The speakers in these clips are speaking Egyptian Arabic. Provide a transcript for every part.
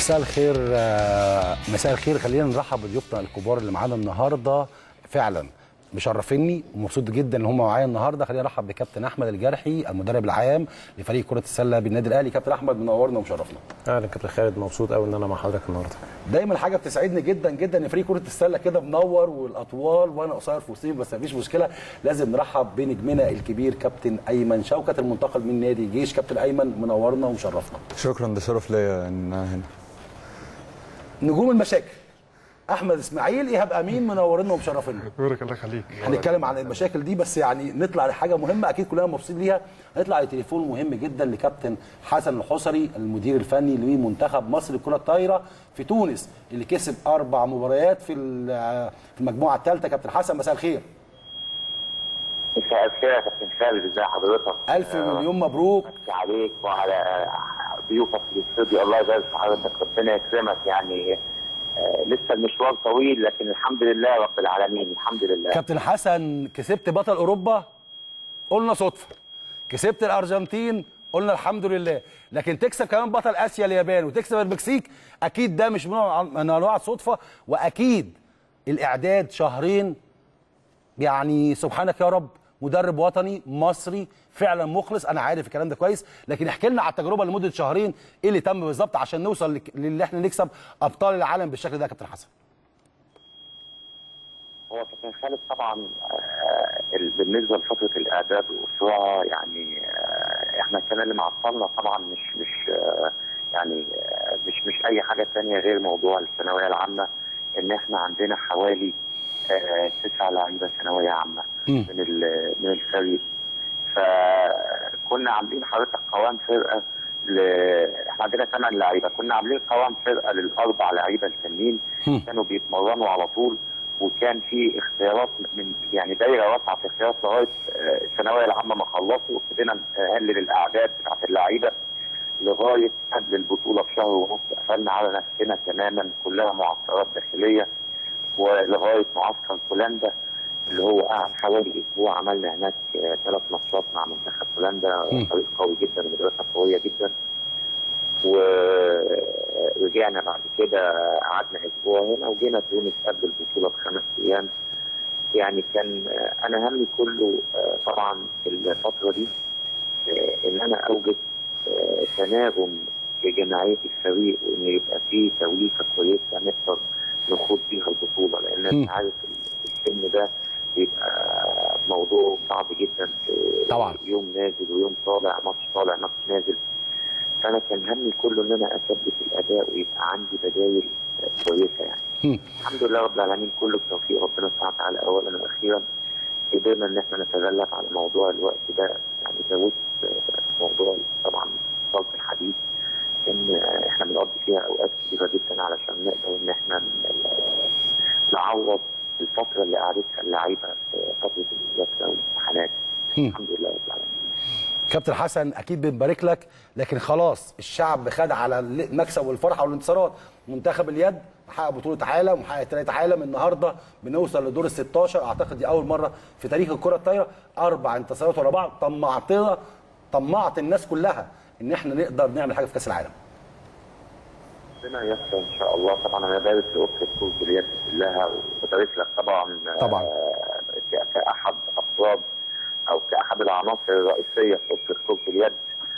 مساء الخير آه، مساء الخير خلينا نرحب بضيوفنا الكبار اللي معانا النهارده فعلا مشرفيني ومبسوط جدا ان هم معايا النهارده خلينا نرحب بكابتن احمد الجرحي المدرب العام لفريق كره السله بالنادي الاهلي كابتن احمد منورنا ومشرفنا اهلا كابتن خالد مبسوط قوي ان انا مع حضرتك النهارده دايما حاجه بتسعدني جدا جدا ان فريق كره السله كده منور والاطوال وانا قصير في وسطهم بس مفيش مشكله لازم نرحب بنجمنا الكبير كابتن ايمن شوكت المنتقل من نادي الجيش كابتن ايمن منورنا ومشرفنا شكرا ده شرف ليا ان انا هنا نجوم المشاكل احمد اسماعيل ايهاب امين منورنا ومشرفنا بارك الله يخليك هنتكلم عن المشاكل دي بس يعني نطلع لحاجه مهمه اكيد كلنا مبسوطين ليها هنطلع لتليفون مهم جدا لكابتن حسن الحصري المدير الفني لمنتخب مصر للكره الطايره في تونس اللي كسب اربع مباريات في ال- في المجموعه الثالثه كابتن حسن مساء الخير مساء الخير يا كابتن خالد ازي حضرتك؟ الف آه، مليون مبروك مسي عليك وعلى ضيوفك في الاستوديو الله يبارك في حضرتك ربنا يكرمك يعني آه، لسه المشوار طويل لكن الحمد لله رب العالمين الحمد لله كابتن حسن كسبت بطل اوروبا قلنا صدفه كسبت الارجنتين قلنا الحمد لله لكن تكسب كمان بطل اسيا اليابان وتكسب المكسيك اكيد ده مش نوع من انواع الصدفه واكيد الاعداد شهرين يعني سبحانك يا رب مدرب وطني مصري فعلا مخلص انا عارف الكلام ده كويس لكن احكي لنا على التجربه لمده شهرين ايه اللي تم بالظبط عشان نوصل لك- للي احنا نكسب ابطال العالم بالشكل ده يا كابتن حسن هو كابتن خالد طبعا آه، ال- بالنسبه لفتره الاعداد واسرها يعني آه، احنا كان اللي معطلنا طبعا مش مش آه، يعني آه، مش مش اي حاجه ثانيه غير موضوع الثانويه العامه ان احنا عندنا حوالي آه، تسع لعيبه ثانويه عامه مم. من ال- من الفريق فكنا عاملين حضرتك قوام فرقه ل... احنا عندنا ثمان لعيبه كنا عاملين قوام فرقه للاربع لعيبه التانيين مم. كانوا بيتمرنوا على طول وكان في اختيارات من يعني دايره واسعه في اختيارات لغايه آه، الثانويه العامه ما خلصوا وابتدينا نقلل الاعداد بتاعت اللعيبه لغايه قبل البطوله بشهر ونص قفلنا على نفسنا تماما كلها معسكرات داخليه ولغايه معسكر بولندا اللي هو قعد حوالي اسبوع عملنا هناك آه، ثلاث ماتشات مع منتخب بولندا مم. فريق قوي جدا ومدرسه قويه جدا ورجعنا بعد كده قعدنا اسبوع هنا وجينا تونس قبل البطوله بخمس ايام يعني كان آه، انا همي كله آه، طبعا في الفتره دي آه، ان انا اوجد آه، تناغم في جماعيه الفريق وان يبقى في توليفه كويسه نقدر نخوض بيها البطوله لان مم. انت عارف السن ده بيبقى موضوع صعب جدا في طبعا. يوم نازل ويوم طالع ماتش طالع ماتش نازل فانا كان همي كله ان انا اثبت الاداء ويبقى عندي بدايل آه، كويسه يعني مم. الحمد لله رب العالمين كله بتوفيق ربنا سبحانه وتعالى اولا واخيرا قدرنا ان احنا نتغلب على موضوع الوقت ده يعني زودت آه، موضوع طبعا صلب الحديد ان آه، احنا بنقضي فيها اوقات كتيره جدا علشان نقدر ان احنا ن- نعوض الفتره اللي قعدتها اللعيبه في فتره المذاكره والامتحانات مم. الحمد لله رب العالمين كابتن حسن اكيد بنبارك لك لكن خلاص الشعب خد على المكسب والفرحه والانتصارات منتخب اليد محقق بطوله عالم ومحقق ثلاثه عالم النهارده بنوصل لدور ال 16 اعتقد دي اول مره في تاريخ الكره الطايره اربع انتصارات ورا بعض طمعتنا طمعت الناس كلها ان احنا نقدر نعمل حاجه في كاس العالم ربنا ييسر ان شاء الله طبعا انا بارك لاسره كره اليد كلها وبارك لك طبعا طبعا. آه، ك- كاحد افراد او كاحد العناصر الرئيسيه في اسره كره اليد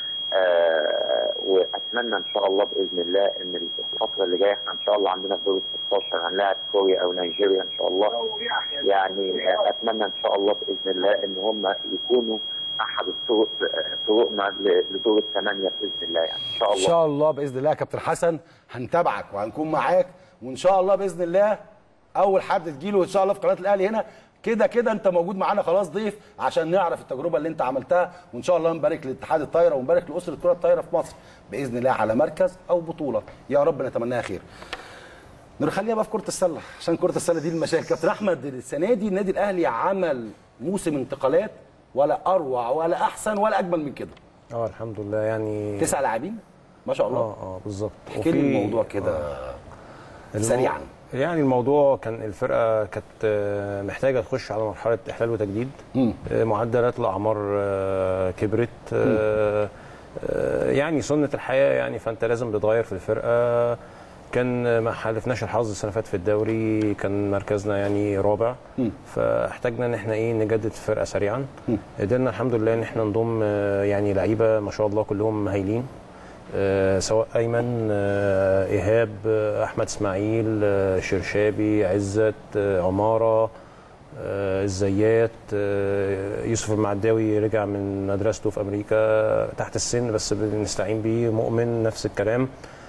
آه، واتمنى ان شاء الله باذن الله ان الفتره اللي جايه احنا ان شاء الله عندنا في دور ال 16 هنلاعب كوريا او نيجيريا ان شاء الله يعني آه، اتمنى ان شاء الله باذن الله ان هم يكونوا احد الطرق طرقنا ل- لدور الثمانيه باذن الله يعني ان شاء ان الله شاء الله باذن الله يا كابتن حسن هنتابعك وهنكون معاك وان شاء الله باذن الله اول حد تجيله ان شاء الله في قناه الاهلي هنا كده كده انت موجود معانا خلاص ضيف عشان نعرف التجربه اللي انت عملتها وان شاء الله نبارك لاتحاد الطايره ونبارك لاسره كره الطايره في مصر باذن الله على مركز او بطوله يا رب نتمناها خير نخليها بقى في كره السله عشان كره السله دي المشاكل كابتن احمد السنه دي النادي الاهلي عمل موسم انتقالات ولا اروع ولا احسن ولا اجمل من كده اه الحمد لله يعني تسع لاعبين ما شاء الله اه اه بالظبط احكي لي الموضوع كده المو- سريعا يعني الموضوع كان الفرقه كانت آه، محتاجه تخش على مرحله احلال وتجديد مم. آه، معدلات الاعمار آه، كبرت آه، آه، يعني سنه الحياه يعني فانت لازم بتغير في الفرقه كان ما حالفناش الحظ السنه اللي فاتت في الدوري كان مركزنا يعني رابع مم. فاحتاجنا ان احنا ايه نجدد الفرقه سريعا مم. قدرنا الحمد لله ان احنا نضم آه، يعني لعيبه ما شاء الله كلهم هايلين آه، سواء ايمن آه، ايهاب آه، احمد اسماعيل آه، شرشابي عزت آه، عماره آه، الزيات آه، يوسف المعداوي رجع من مدرسته في امريكا تحت السن بس بنستعين بيه مؤمن نفس الكلام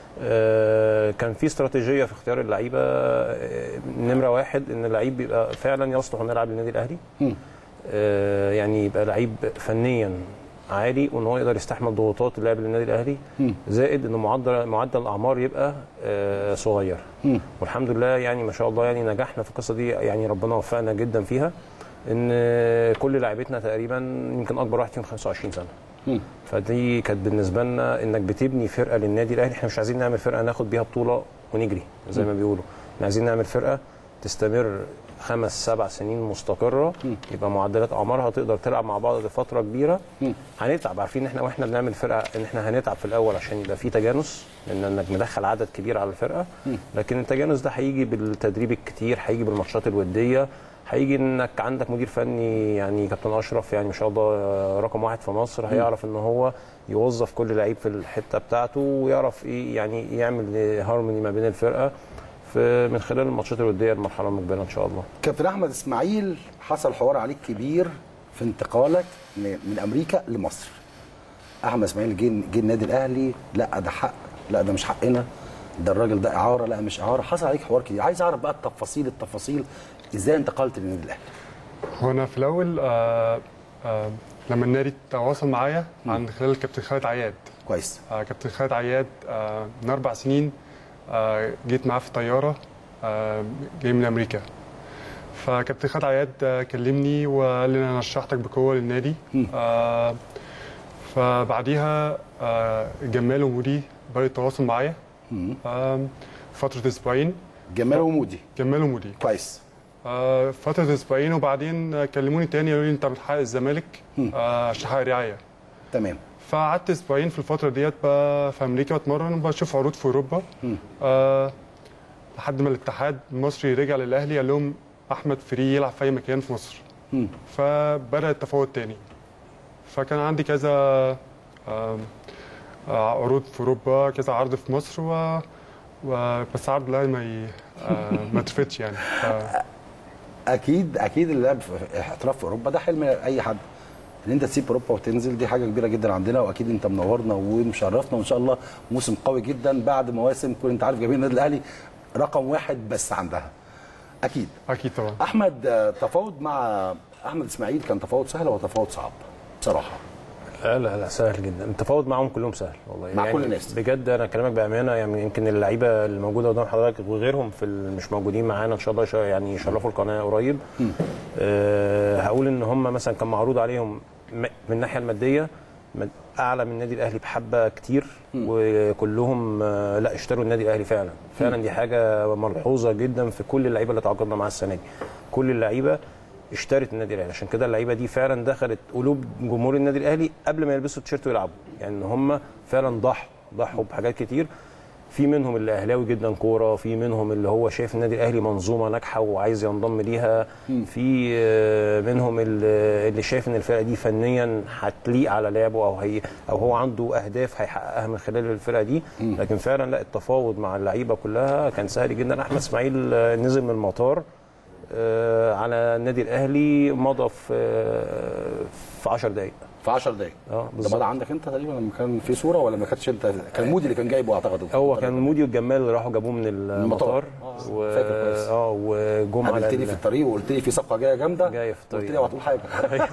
آه، كان في استراتيجيه في اختيار اللعيبه آه، نمره واحد ان اللعيب بيبقى فعلا يصلح انه يلعب للنادي الاهلي مم. آه، يعني يبقى لعيب فنيا عالي وان هو يقدر يستحمل ضغوطات اللعب للنادي الاهلي مم. زائد ان معدل معدل الاعمار يبقى آه، صغير مم. والحمد لله يعني ما شاء الله يعني نجحنا في القصه دي يعني ربنا وفقنا جدا فيها ان كل لاعبتنا تقريبا يمكن اكبر واحد فيهم 25 سنه مم. فدي كانت بالنسبه لنا انك بتبني فرقه للنادي الاهلي احنا مش عايزين نعمل فرقه ناخد بيها بطوله ونجري زي ما بيقولوا احنا عايزين نعمل فرقه تستمر خمس سبع سنين مستقره يبقى معدلات اعمارها تقدر تلعب مع بعض لفتره كبيره مم. هنتعب عارفين ان احنا واحنا بنعمل فرقه ان احنا هنتعب في الاول عشان يبقى في تجانس لان انك مدخل عدد كبير على الفرقه لكن التجانس ده هيجي بالتدريب الكتير هيجي بالماتشات الوديه هيجي انك عندك مدير فني يعني كابتن اشرف يعني ما شاء الله رقم واحد في مصر هيعرف ان هو يوظف كل لعيب في الحته بتاعته ويعرف ايه يعني يعمل هارموني ما بين الفرقه في من خلال الماتشات الوديه المرحله المقبله ان شاء الله كابتن احمد اسماعيل حصل حوار عليك كبير في انتقالك م- من امريكا لمصر احمد اسماعيل جه جه النادي الاهلي لا ده حق لا ده مش حقنا ده الراجل ده اعاره لا مش اعاره حصل عليك حوار كبير عايز اعرف بقى التفاصيل التفاصيل ازاي انتقلت للنادي الاهلي هو انا في الاول آه آه لما النادي تواصل معايا عن خلال كابتن خالد عياد كويس آه كابتن خالد عياد آه من اربع سنين آه جيت معاه في طياره آه جاي من امريكا فكابتن خالد عياد آه كلمني وقال لي انا رشحتك بقوه للنادي آه فبعديها آه جمال ومودي بدأوا يتواصلوا معايا آه فتره اسبوعين جمال ومودي جمال ومودي كويس آه، فترة اسبوعين وبعدين آه، كلموني تاني قالوا لي انت بتحقق الزمالك آه، عشان تحقق رعايه تمام فقعدت اسبوعين في الفترة ديت ب- في امريكا بتمرن وبشوف عروض في اوروبا آه، لحد ما الاتحاد المصري رجع للاهلي قال لهم احمد فري يلعب في اي مكان في مصر مم. فبدا التفاوض تاني فكان عندي كذا آه، آه، عروض في اوروبا كذا عرض في مصر و و- بس عرض الاهلي ما ي... آه، ما اترفضش يعني ف... اكيد اكيد اللعب في احتراف في اوروبا ده حلم اي حد ان انت تسيب اوروبا وتنزل دي حاجه كبيره جدا عندنا واكيد انت منورنا ومشرفنا وان شاء الله موسم قوي جدا بعد مواسم كل انت عارف جماهير النادي الاهلي رقم واحد بس عندها اكيد اكيد طبعا احمد آه، تفاوض مع احمد اسماعيل كان تفاوض سهل ولا تفاوض صعب بصراحه لا لا لا سهل جدا التفاوض معاهم كلهم سهل والله مع يعني كل الناس. بجد انا كلامك بامانه يعني يمكن اللعيبه اللي موجوده قدام حضرتك وغيرهم في ال- مش موجودين معانا ان شاء الله يش- يعني يشرفوا القناه قريب أه هقول ان هم مثلا كان معروض عليهم م- من الناحيه الماديه مد- اعلى من النادي الاهلي بحبه كتير وكلهم آه، لا اشتروا النادي الاهلي فعلا فعلا دي حاجه ملحوظه جدا في كل اللعيبه اللي تعاقدنا معاها السنه دي كل اللعيبه اشترت النادي الاهلي عشان كده اللعيبه دي فعلا دخلت قلوب جمهور النادي الاهلي قبل ما يلبسوا التيشيرت ويلعبوا يعني هم فعلا ضحوا ضحوا بحاجات كتير في منهم اللي اهلاوي جدا كوره في منهم اللي هو شايف النادي الاهلي منظومه ناجحه وعايز ينضم ليها في آه، منهم اللي اللي شايف ان الفرقه دي فنيا هتليق على لعبه او هي او هو عنده اهداف هيحققها من خلال الفرقه دي لكن فعلا لا التفاوض مع اللعيبه كلها كان سهل جدا احمد اسماعيل آه، نزل من المطار آه، على النادي الاهلي مضى في آه، في 10 دقائق في 10 دقايق اه ده بالظبط مضى عندك انت تقريبا لما كان في صوره ولا ما كانتش انت كان مودي اللي كان جايبه اعتقد هو كان مودي والجمال اللي راحوا جابوه من المطار آه، و... فاكر كويس. اه وجم على قابلتني ال- في الطريق وقلت لي في صفقه جايه جامده جاية في الطريق. قلت لي اوعى تقول حاجه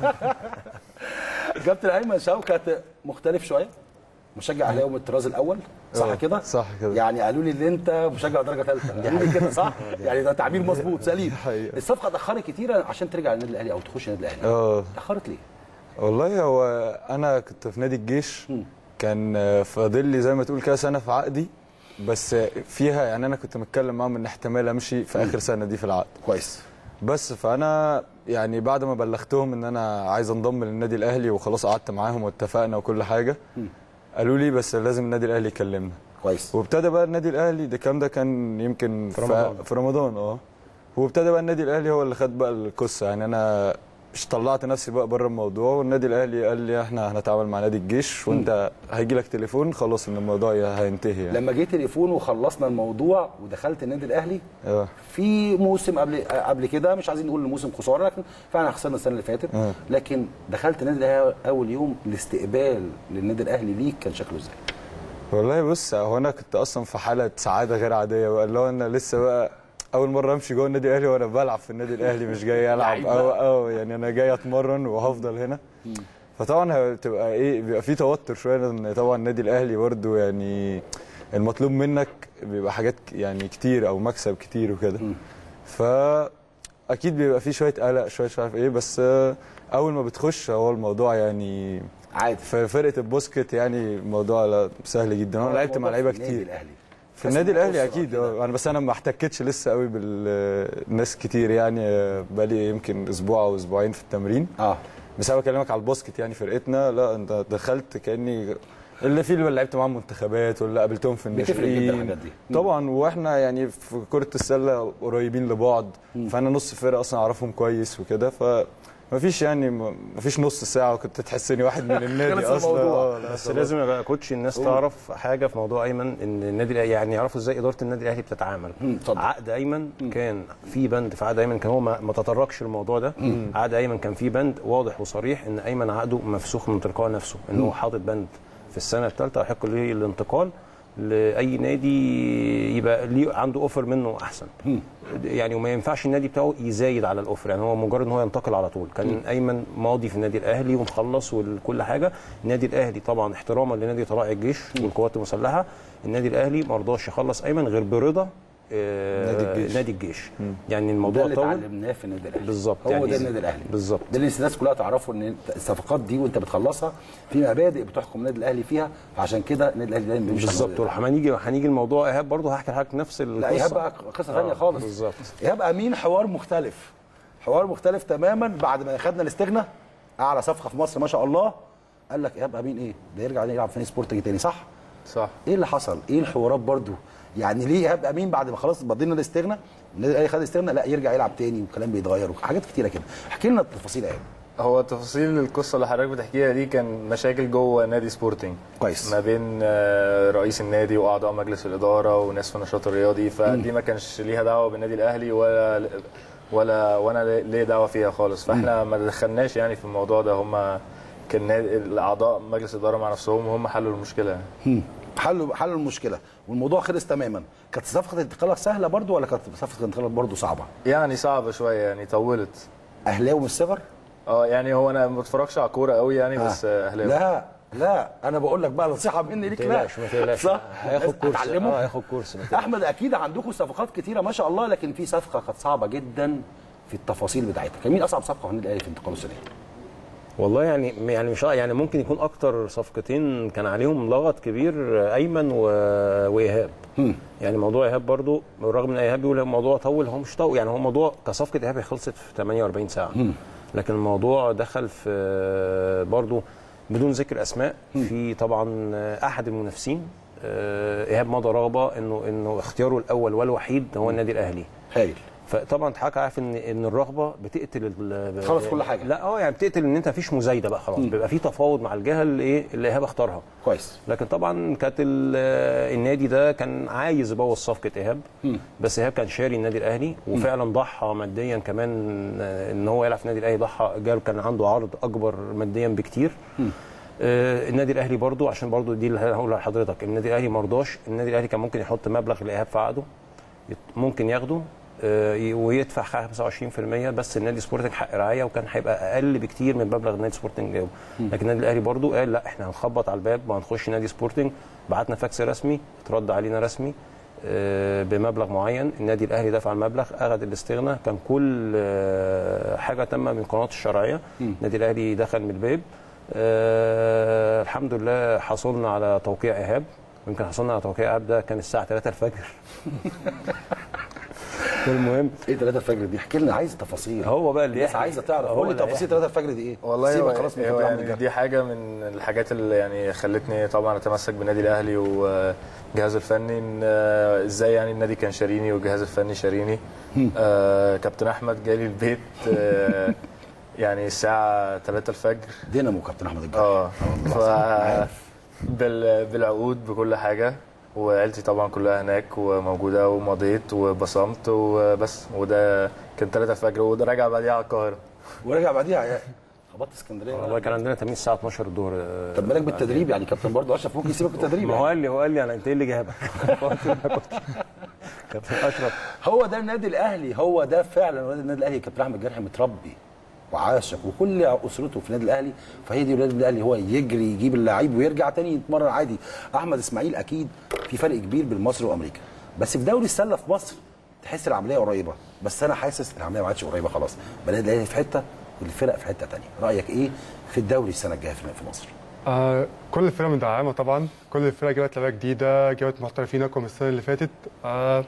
كابتن ايمن شوكت مختلف شويه مشجع اهلاوي من الطراز الاول صح آه، كده؟ صح كده. يعني قالوا لي ان انت مشجع درجه ثالثه قالوا لي كده صح؟ يعني ده تعبير مظبوط سليم حقيقة. الصفقه اتاخرت كتير عشان ترجع للنادي الاهلي او تخش النادي الاهلي اه اتاخرت ليه؟ والله هو انا كنت في نادي الجيش كان آه، فاضل لي زي ما تقول كده سنه في عقدي بس آه، فيها يعني انا كنت متكلم معاهم ان احتمال امشي في اخر سنه دي في العقد كويس بس فانا يعني بعد ما بلغتهم ان انا عايز انضم للنادي الاهلي وخلاص قعدت معاهم واتفقنا وكل حاجه قالوا لي بس لازم النادي الاهلي يكلمنا كويس وابتدى بقى النادي الاهلي ده الكلام ده كان يمكن في رمضان. في رمضان اه وابتدى بقى النادي الاهلي هو اللي خد بقى القصه يعني انا مش طلعت نفسي بقى بره الموضوع والنادي الاهلي قال لي احنا هنتعامل مع نادي الجيش وانت هيجي لك تليفون خلاص ان الموضوع هينتهي يعني لما جه تليفون وخلصنا الموضوع ودخلت النادي الاهلي اه في موسم قبل قبل كده مش عايزين نقول الموسم خساره لكن فعلا خسرنا السنه اللي فاتت آه. لكن دخلت النادي الاهلي اول يوم الاستقبال للنادي الاهلي ليك كان شكله ازاي؟ والله بص هو انا كنت اصلا في حاله سعاده غير عاديه بقى اللي هو انا لسه بقى اول مره امشي جوه النادي الاهلي وانا بلعب في النادي الاهلي مش جاي العب لعيب او بقى. او يعني انا جاي اتمرن وهفضل هنا فطبعا هتبقى ايه بيبقى في توتر شويه لان طبعا النادي الاهلي برده يعني المطلوب منك بيبقى حاجات ك- يعني كتير او مكسب كتير وكده فاكيد بيبقى في شويه قلق شويه مش عارف ايه بس آه، اول ما بتخش هو الموضوع يعني عادي في فرقه البوسكت يعني الموضوع لا سهل جدا انا لعبت مع لعيبه في النادي كتير الاهلي في النادي تحس إن الاهلي أسرة اكيد كده. اه انا بس انا ما احتكتش لسه قوي بالناس كتير يعني آه، بقالي يمكن اسبوع او اسبوعين في التمرين اه بس انا بكلمك على الباسكت يعني فرقتنا لا انت دخلت كاني اللي في اللي لعبت معاهم منتخبات واللي قابلتهم في بتفرق جدا الناشئين الحاجات دي. طبعا واحنا يعني في كره السله قريبين لبعض فانا نص فرقه اصلا اعرفهم كويس وكده ف ما فيش يعني ما فيش نص ساعه وكنت تحسني واحد من النادي خلص اصلا الموضوع. آه، لا بس خلاص. لازم يبقى كوتش الناس تعرف حاجه في موضوع ايمن ان النادي الأهلي- يعني يعرفوا ازاي اداره النادي الاهلي بتتعامل مم، اتفضل. عقد ايمن كان في بند في عقد ايمن كان هو ما, ما تطرقش الموضوع ده عقد ايمن كان في بند واضح وصريح ان ايمن عقده مفسوخ من تلقاء نفسه ان هو حاطط بند في السنه الثالثه يحق له الانتقال لاي نادي يبقى ليه عنده اوفر منه احسن يعني وما ينفعش النادي بتاعه يزايد على الاوفر يعني هو مجرد ان هو ينتقل على طول كان ايمن ماضي في النادي الاهلي ومخلص وكل حاجه النادي الاهلي طبعا احتراما لنادي طلائع الجيش والقوات المسلحه النادي الاهلي ما رضاش يخلص ايمن غير برضا آه، نادي الجيش. نادي الجيش يعني ده الموضوع اللي طول اتعلمناه في النادي الاهلي بالظبط هو يعني ده النادي الاهلي بالظبط ده اللي الناس كلها تعرفه ان انت الصفقات دي وانت بتخلصها في مبادئ بتحكم النادي الاهلي فيها فعشان كده النادي الاهلي دايما بيمشي على بالظبط المبادئ. ولما هنيجي هنيجي الموضوع ايهاب برضه هحكي لحضرتك نفس القصه لا ايهاب بقى قصه ثانيه آه، خالص بالظبط. ايهاب امين حوار مختلف حوار مختلف تماما بعد ما خدنا الاستغنى اعلى صفقه في مصر ما شاء الله قال لك ايهاب امين ايه ده يرجع يلعب في نادي سبورتنج تاني صح صح ايه اللي حصل ايه الحوارات برضو يعني ليه ايهاب امين بعد ما خلاص بدينا الاستغنى النادي الاهلي خد الاستغنى لا يرجع يلعب تاني والكلام بيتغير وحاجات كتيره كده احكي لنا التفاصيل ايه هو تفاصيل القصه اللي حضرتك بتحكيها دي كان مشاكل جوه نادي سبورتنج كويس ما بين آه، رئيس النادي واعضاء مجلس الاداره وناس في النشاط الرياضي فدي ما كانش ليها دعوه بالنادي الاهلي ولا ولا وانا ليه دعوه فيها خالص فاحنا ما دخلناش يعني في الموضوع ده هم كان نادي- الاعضاء مجلس الاداره مع نفسهم وهم حلوا المشكله هم. حلوا حلوا المشكله والموضوع خلص تماما كانت صفقه الانتقال سهله برضو ولا كانت صفقه الانتقال برضو صعبه يعني صعبه شويه يعني طولت اهلاوي من الصغر اه يعني هو انا ما بتفرجش على كوره قوي يعني بس آه، اهلاوي لا لا انا بقول لك بقى نصيحه مني ليك لا تقلقش ما تقلقش صح هياخد كورس هتعلمه؟ اه هياخد كورس ما تقلقش. احمد اكيد عندكم صفقات كتيره ما شاء الله لكن في صفقه كانت صعبه جدا في التفاصيل بتاعتها كان مين اصعب صفقه في النادي الاهلي في انتقاله السنه دي؟ والله يعني يعني مش يعني ممكن يكون اكتر صفقتين كان عليهم لغط كبير ايمن و... وايهاب يعني موضوع ايهاب برضو بالرغم ان ايهاب بيقول الموضوع طول هو مش طول يعني هو موضوع كصفقه ايهاب هي خلصت في 48 ساعه لكن الموضوع دخل في برضو بدون ذكر اسماء في طبعا احد المنافسين آه، ايهاب مضى رغبه انه انه اختياره الاول والوحيد هو النادي الاهلي هايل فطبعا حضرتك عارف ان ان الرغبه بتقتل ال- خلص كل حاجة. لا اه يعني بتقتل ان انت مفيش مزايده بقى خلاص بيبقى في تفاوض مع الجهه اللي ايه اللي ايهاب اختارها كويس لكن طبعا كانت ال- النادي ده كان عايز يبوظ صفقه ايهاب بس ايهاب كان شاري النادي الاهلي وفعلا ضحى ماديا كمان آه، ان هو يلعب في النادي الاهلي ضحى جاب كان عنده عرض اكبر ماديا بكتير آه، النادي الاهلي برضو عشان برضو دي اللي هقولها لحضرتك النادي الاهلي مرضاش النادي الاهلي كان ممكن يحط مبلغ لايهاب في عقده يت- ممكن ياخده آه، ي- ويدفع 25% بس النادي سبورتنج حق رعايه وكان هيبقى اقل بكتير من مبلغ النادي سبورتنج جابه لكن النادي الاهلي برضو قال لا احنا هنخبط على الباب وهنخش نادي سبورتنج بعتنا فاكس رسمي اترد علينا رسمي آه، بمبلغ معين النادي الاهلي دفع المبلغ اخذ الاستغناء كان كل آه، حاجه تم من قناه الشرعيه النادي الاهلي دخل من الباب آه، الحمد لله حصلنا على توقيع ايهاب يمكن حصلنا على توقيع ايهاب ده كان الساعه 3 الفجر والمهم ايه 3 الفجر دي احكي لنا عايز تفاصيل هو بقى اللي الناس يحكي. عايزه تعرف هو قول لي اللي تفاصيل هيحكي. 3 الفجر دي ايه والله سيبك هو خلاص من هو كابتن يعني أحمد جابر. دي حاجه من الحاجات اللي يعني خلتني طبعا اتمسك بالنادي الاهلي وجهازه الفني ان آه، ازاي يعني النادي كان شاريني والجهاز الفني شاريني آه كابتن احمد جالي البيت آه يعني الساعه 3 الفجر دينامو كابتن احمد الجرحي اه ف عارف. بال... بالعقود بكل حاجه وعيلتي طبعا كلها هناك وموجوده ومضيت وبصمت وبس وده كان 3 الفجر وده راجع بعديها على القاهره ورجع بعديها يا- خبطت اسكندريه والله كان عندنا تمرين الساعه 12 الظهر آه، طب بالك بالتدريب يعني كابتن برضه اشرف ممكن يسيبك بالتدريب ما هو يعني. قال لي هو قال لي انا انت ايه اللي جابك؟ قلت له أنا كنت- كابتن اشرف هو ده النادي الاهلي هو ده فعلا ولاد النادي الاهلي كابتن احمد جرحي متربي وعاشق وكل اسرته في النادي الاهلي فهي دي ولاد النادي الاهلي هو يجري يجيب اللعيب ويرجع تاني يتمرن عادي احمد اسماعيل اكيد في فرق كبير بين مصر وامريكا بس في دوري السله في مصر تحس العمليه قريبه بس انا حاسس العمليه ما عادش قريبه خلاص بلاد الاهلي في حته والفرق في حته تانية رايك ايه في الدوري السنه الجايه في في مصر آه كل الفرق مدعمه طبعا كل الفرق جابت لعيبه جديده جابت محترفين اقوى من السنه اللي فاتت آه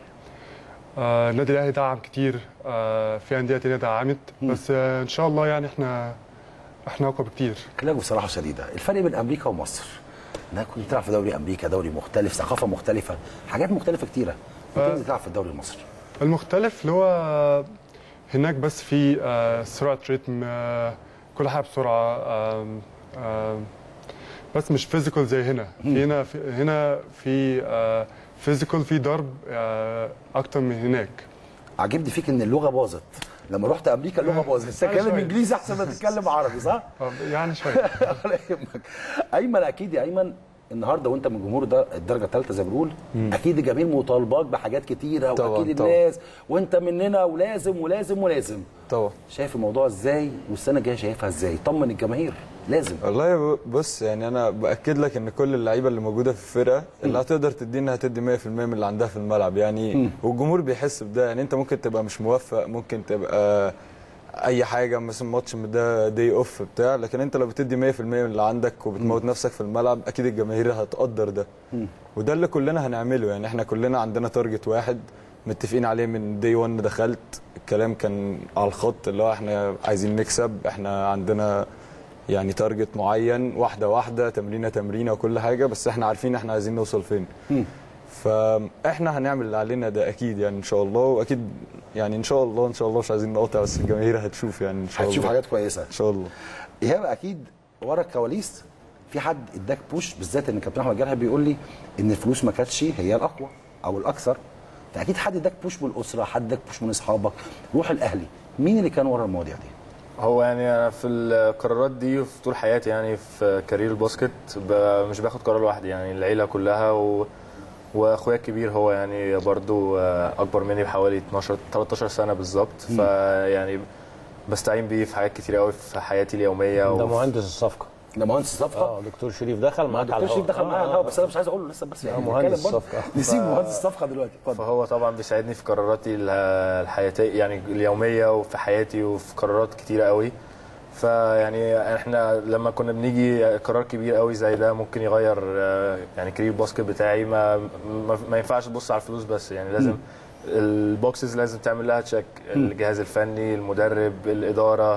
آه النادي الاهلي دعم كتير آه في انديه تانيه دعمت بس آه ان شاء الله يعني احنا احنا اقوى بكتير كلامه بصراحه شديده الفرق بين امريكا ومصر انك كنت تلعب في دوري امريكا دوري مختلف ثقافه مختلفه حاجات مختلفه كتيره وتنزل تلعب في الدوري المصري المختلف اللي هو هناك بس في آه، سرعة رتم آه، كل حاجة بسرعة آم، آم، بس مش فيزيكال زي هنا في هنا في هنا في فيزيكال في ضرب آه، أكتر من هناك عجبني فيك ان اللغه باظت لما رحت امريكا اللغه باظت بس تتكلم شوية. انجليزي احسن ما تتكلم عربي صح؟ آه، يعني شوية ولا يهمك ايمن اكيد يا ايمن النهارده وانت من جمهور ده الدرجه الثالثه زي ما بنقول اكيد الجماهير مطالباك بحاجات كتيره طبعاً، واكيد طبعاً. الناس وانت مننا ولازم ولازم ولازم طبعا شايف الموضوع ازاي والسنه الجايه شايفها ازاي طمن الجماهير لازم والله ب- بص يعني انا باكد لك ان كل اللعيبه اللي موجوده في الفرقه اللي هتقدر تدينا هتدي 100% من اللي عندها في الملعب يعني والجمهور بيحس بده يعني انت ممكن تبقى مش موفق ممكن تبقى اي حاجه مثلا ماتش من ده دي اوف بتاع لكن انت لو بتدي 100% من اللي عندك وبتموت نفسك في الملعب اكيد الجماهير هتقدر ده وده اللي كلنا هنعمله يعني احنا كلنا عندنا تارجت واحد متفقين عليه من دي 1 دخلت الكلام كان على الخط اللي هو احنا عايزين نكسب احنا عندنا يعني تارجت معين واحده واحده تمرينه تمرينه وكل حاجه بس احنا عارفين احنا عايزين نوصل فين فاحنا هنعمل اللي علينا ده اكيد يعني ان شاء الله واكيد يعني ان شاء الله ان شاء الله مش عايزين نقطع بس الجماهير هتشوف يعني ان شاء هتشوف الله حاجات كويسه ان شاء الله ايهاب اكيد ورا الكواليس في حد اداك بوش بالذات ان كابتن احمد جرحي بيقول لي ان الفلوس ما كانتش هي الاقوى او الاكثر فاكيد حد اداك بوش من الاسره حد اداك بوش من اصحابك روح الاهلي مين اللي كان ورا المواضيع دي هو يعني انا في القرارات دي في طول حياتي يعني في كارير الباسكت ب- مش باخد قرار لوحدي يعني العيله كلها و... واخويا الكبير هو يعني برضو آه، اكبر مني بحوالي 12 13 سنه بالظبط فيعني بستعين بيه في حاجات كتير قوي في حياتي اليوميه ده وفي- مهندس الصفقه ده مهندس الصفقه اه دكتور شريف دخل ما معاك على دكتور شريف الهواء. دخل معايا على الهوا بس انا مش عايز اقول له لسه بس يعني مهندس بنتكلم برضه. الصفقة. نسيب ف- مهندس الصفقه دلوقتي اتفضل فهو طبعا بيساعدني في قراراتي ال- الحياتيه يعني اليوميه وفي حياتي وفي قرارات كتيره قوي فيعني احنا لما كنا بنيجي قرار كبير قوي زي ده ممكن يغير آه، يعني كارير الباسكت بتاعي ما ما, ما ينفعش تبص على الفلوس بس يعني لازم البوكسز لازم تعمل لها تشيك الجهاز الفني المدرب الاداره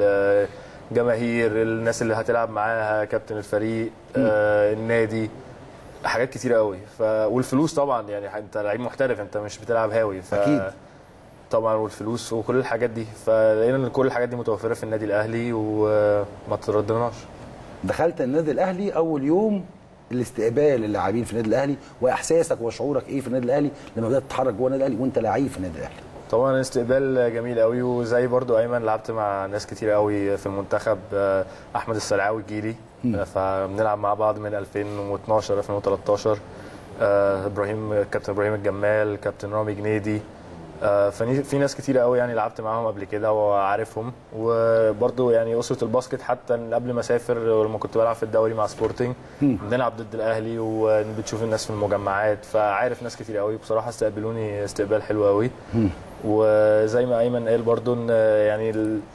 الجماهير الناس اللي هتلعب معاها كابتن الفريق آه، النادي حاجات كتير قوي ف... والفلوس طبعا يعني انت لعيب محترف انت مش بتلعب هاوي ف... أكيد. طبعا والفلوس وكل الحاجات دي فلقينا ان كل الحاجات دي متوفره في النادي الاهلي وما تردناش دخلت النادي الاهلي اول يوم الاستقبال اللاعبين في النادي الاهلي واحساسك وشعورك ايه في النادي الاهلي لما بدات تتحرك جوه النادي الاهلي وانت لعيب في النادي الاهلي طبعا استقبال جميل قوي وزي برضو ايمن لعبت مع ناس كتير قوي في المنتخب آه، احمد السلعاوي الجيلي آه، فبنلعب مع بعض من 2012 2013 آه، ابراهيم كابتن ابراهيم الجمال كابتن رامي جنيدي آه، فني- في ناس كتير قوي يعني لعبت معاهم قبل كده وعارفهم وبرضو يعني اسره الباسكت حتى قبل ما اسافر ولما كنت بلعب في الدوري مع سبورتنج بنلعب ضد الاهلي وبتشوف الناس في المجمعات فعارف ناس كتير قوي بصراحه استقبلوني استقبال حلو قوي وزي ما ايمن قال برضو ان يعني ال-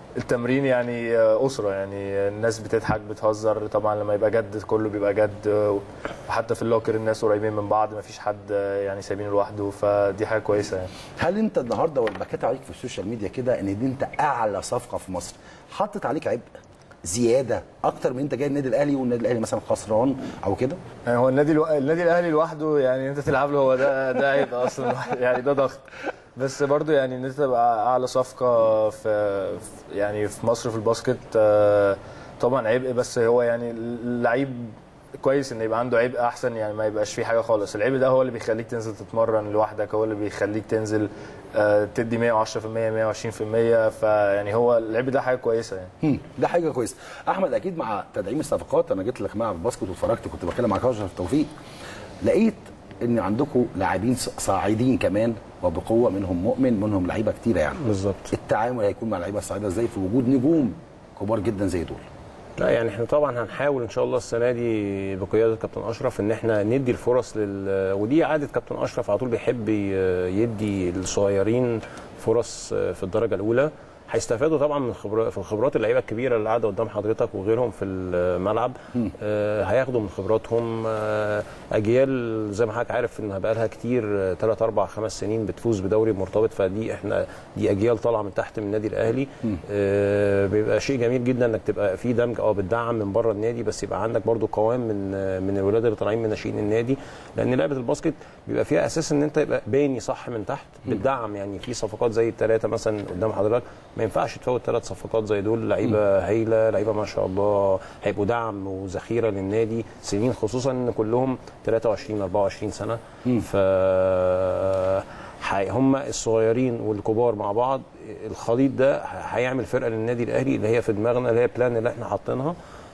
التمرين يعني آه، اسره يعني الناس بتضحك بتهزر طبعا لما يبقى جد كله بيبقى جد آه، وحتى في اللوكر الناس قريبين من بعض مفيش حد آه، يعني سايبينه لوحده فدي حاجه كويسه يعني هل انت النهارده واللي بكيت عليك في السوشيال ميديا كده ان دي انت اعلى صفقه في مصر حطت عليك عبء زياده اكتر من انت جاي النادي الاهلي والنادي الاهلي مثلا خسران او كده يعني هو النادي الو... النادي الاهلي لوحده يعني انت تلعب له هو ده ده عيب اصلا يعني ده ضغط بس برضو يعني ان انت تبقى اعلى صفقه في في- يعني في مصر في الباسكت آه، طبعا عبء بس هو يعني اللعيب كويس ان يبقى عنده عبء احسن يعني ما يبقاش فيه حاجه خالص العبء ده هو اللي بيخليك تنزل تتمرن لوحدك هو اللي بيخليك تنزل آه، تدي 110% 120% فيعني هو العبء ده حاجه كويسه يعني هم، ده حاجه كويسه احمد اكيد مع تدعيم الصفقات انا جيت لك مع الباسكت واتفرجت كنت بتكلم مع كوشر توفيق لقيت ان عندكم لاعبين ص- صاعدين كمان وبقوه منهم مؤمن منهم لعيبه كتيره يعني بالظبط التعامل هيكون مع اللعيبه الصاعده ازاي في وجود نجوم كبار جدا زي دول لا يعني احنا طبعا هنحاول ان شاء الله السنه دي بقياده كابتن اشرف ان احنا ندي الفرص لل ودي عاده كابتن اشرف على طول بيحب ي- يدي الصغيرين فرص في الدرجه الاولى هيستفادوا طبعا من خبرات في الخبرات اللعيبه الكبيره اللي قاعده قدام حضرتك وغيرهم في الملعب آه هياخدوا من خبراتهم آه اجيال زي ما حضرتك عارف انها بقى لها كتير 3 4 5 سنين بتفوز بدوري مرتبط فدي احنا دي اجيال طالعه من تحت من النادي الاهلي آه بيبقى شيء جميل جدا انك تبقى في دمج اه بتدعم من بره النادي بس يبقى عندك برضو قوام من آه، من الولاد اللي طالعين من ناشئين النادي لان لعبه الباسكت بيبقى فيها اساس ان انت يبقى باني صح من تحت بتدعم يعني في صفقات زي الثلاثه مثلا قدام حضرتك ما ينفعش تفوت ثلاث صفقات زي دول لعيبه هايله لعيبه ما شاء الله هيبقوا دعم وذخيره للنادي سنين خصوصا ان كلهم 23 24 سنه ف حي- هم الصغيرين والكبار مع بعض الخليط ده هيعمل فرقه للنادي الاهلي اللي هي في دماغنا اللي هي بلان اللي احنا حاطينها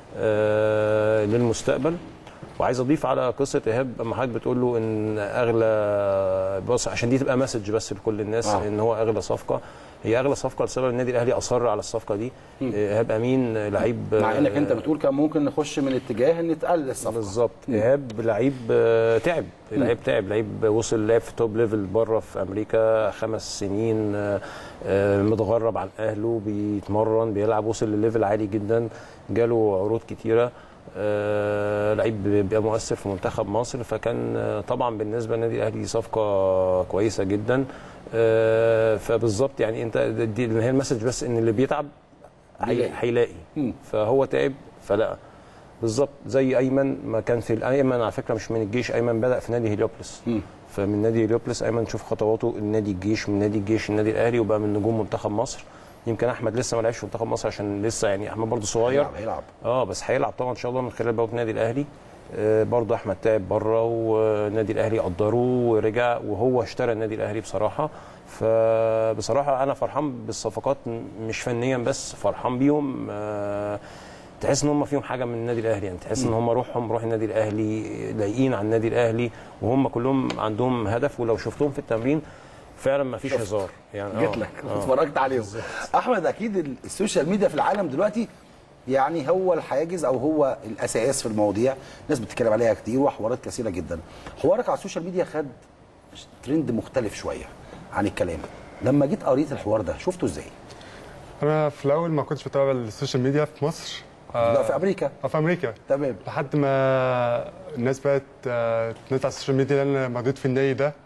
آه، للمستقبل وعايز اضيف على قصه ايهاب اما حضرتك بتقول له ان اغلى بص عشان دي تبقى مسج بس لكل الناس آه. آه. ان هو اغلى صفقه هي اغلى صفقه لسبب النادي الاهلي اصر على الصفقه دي ايهاب امين لعيب مع انك انت بتقول كان ممكن نخش من اتجاه ان تقلل الصفقه بالظبط ايهاب لعيب آه، تعب لعيب تعب لعيب وصل لعب في توب ليفل بره في امريكا خمس سنين آه، آه، متغرب عن اهله بيتمرن بيلعب وصل لليفل عالي جدا جاله عروض كتيره آه، لعيب بيبقى مؤثر في منتخب مصر فكان آه، طبعا بالنسبه للنادي الاهلي دي صفقه كويسه جدا آه، فبالظبط يعني انت دي دي هي المسج بس ان اللي بيتعب هي- بيلاقي. هيلاقي فهو تعب فلا بالظبط زي ايمن ما كان في ايمن على فكره مش من الجيش ايمن بدا في نادي هليوبلس فمن نادي هليوبلس ايمن شوف خطواته النادي الجيش من نادي الجيش النادي الاهلي وبقى من نجوم منتخب مصر يمكن احمد لسه ما لعبش في منتخب مصر عشان لسه يعني احمد برضه صغير هيلعب هيلعب اه بس هيلعب طبعا ان شاء الله من خلال بوابه النادي الاهلي آه برضه احمد تعب بره والنادي الاهلي قدره ورجع وهو اشترى النادي الاهلي بصراحه فبصراحه انا فرحان بالصفقات م- مش فنيا بس فرحان بيهم آه تحس ان هم فيهم حاجه من النادي الاهلي يعني تحس ان هم روحهم روح النادي الاهلي لايقين على النادي الاهلي وهم كلهم عندهم هدف ولو شفتهم في التمرين فعلا ما فيش هزار يعني جيت آه، لك آه. اتفرجت عليهم احمد اكيد ال- السوشيال ميديا في العالم دلوقتي يعني هو الحاجز او هو الاساس في المواضيع الناس بتتكلم عليها كتير وحوارات كثيره جدا حوارك على السوشيال ميديا خد ترند مختلف شويه عن الكلام لما جيت قريت الحوار ده شفته ازاي انا في الاول ما كنتش بتابع السوشيال ميديا في مصر آه، لا في امريكا آه، في امريكا تمام لحد ما الناس بقت آه، تنزل على السوشيال ميديا اللي انا موجود في النادي ده